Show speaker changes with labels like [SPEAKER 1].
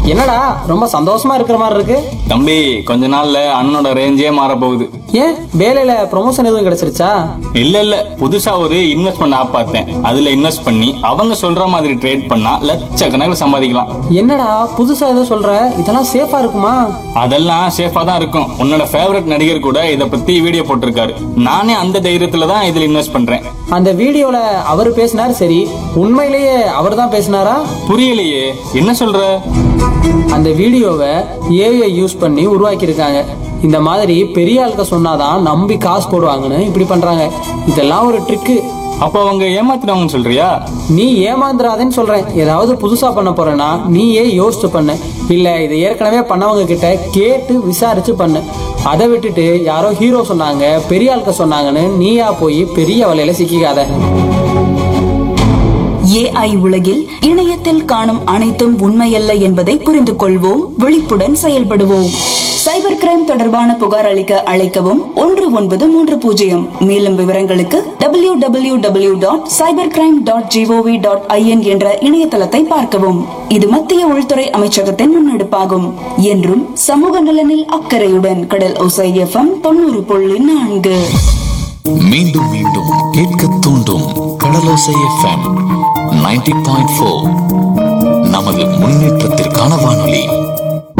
[SPEAKER 1] என்னடா ரொம்ப சந்தோஷமா இருக்கிற மாதிரி இருக்கு
[SPEAKER 2] தம்பி கொஞ்ச நாள்ல அண்ணனோட ரேஞ்சே மாற போகுது
[SPEAKER 1] ஏன் வேலையில ப்ரொமோஷன் எதுவும் கிடைச்சிருச்சா
[SPEAKER 2] இல்ல இல்ல புதுசா ஒரு இன்வெஸ்ட்மெண்ட் ஆப் பார்த்தேன் அதுல இன்வெஸ்ட் பண்ணி அவங்க சொல்ற மாதிரி ட்ரேட் பண்ணா லட்சக்கணக்கில் சம்பாதிக்கலாம்
[SPEAKER 1] என்னடா புதுசா ஏதோ சொல்ற இதெல்லாம் சேஃபா இருக்குமா
[SPEAKER 2] அதெல்லாம் சேஃபா தான் இருக்கும் உன்னோட ஃபேவரட் நடிகர் கூட இத பத்தி வீடியோ போட்டிருக்காரு நானே அந்த தைரியத்துல தான் இதுல இன்வெஸ்ட் பண்றேன்
[SPEAKER 1] அந்த வீடியோல அவர் பேசினார் சரி உண்மையிலேயே அவர் தான் பேசினாரா
[SPEAKER 2] புரியலையே என்ன சொல்ற
[SPEAKER 1] அந்த வீடியோவை ஏஐ யூஸ் பண்ணி உருவாக்கியிருக்காங்க இந்த மாதிரி பெரிய ஆளுக்க சொன்னாதான் நம்பி காசு போடுவாங்கன்னு இப்படி பண்றாங்க இதெல்லாம் ஒரு ட்ரிக்கு
[SPEAKER 2] அப்ப அவங்க ஏமாத்தினவங்கன்னு சொல்றியா
[SPEAKER 1] நீ ஏமாந்துடாதேன்னு சொல்றேன் ஏதாவது புதுசா பண்ண போறேன்னா நீயே யோசிச்சு பண்ணு இல்ல இதை ஏற்கனவே பண்ணவங்க கிட்ட கேட்டு விசாரிச்சு பண்ணு அதை விட்டுட்டு யாரோ ஹீரோ சொன்னாங்க பெரிய ஆளுக்க சொன்னாங்கன்னு நீயா போய் பெரிய வலையில சிக்கிக்காத
[SPEAKER 3] ஏஐ உலகில் இணையத்தில் காணும் அனைத்தும் உண்மையல்ல என்பதை புரிந்து கொள்வோம் விழிப்புடன் செயல்படுவோம் சைபர் கிரைம் தொடர்பான புகார் அளிக்க அழைக்கவும் ஒன்று ஒன்பது மூன்று பூஜ்ஜியம் மேலும் விவரங்களுக்கு W W W dot cyber crime dot GOV dot IN என்ற இணையதளத்தை பார்க்கவும் இது மத்திய உள்துறை அமைச்சகத்தின் முன்னெடுப்பாகும் என்றும் சமூக நலனில் அக்கறையுடன் கடல் ஒசை எஃப்எம் தொண்ணூறு புள்ளி நான்கு
[SPEAKER 4] மீண்டும் மீண்டும் கேட்க தூண்டும் Kadalosai FM ninety point four நமது முன்னேற்றத்திற்கான வானொலி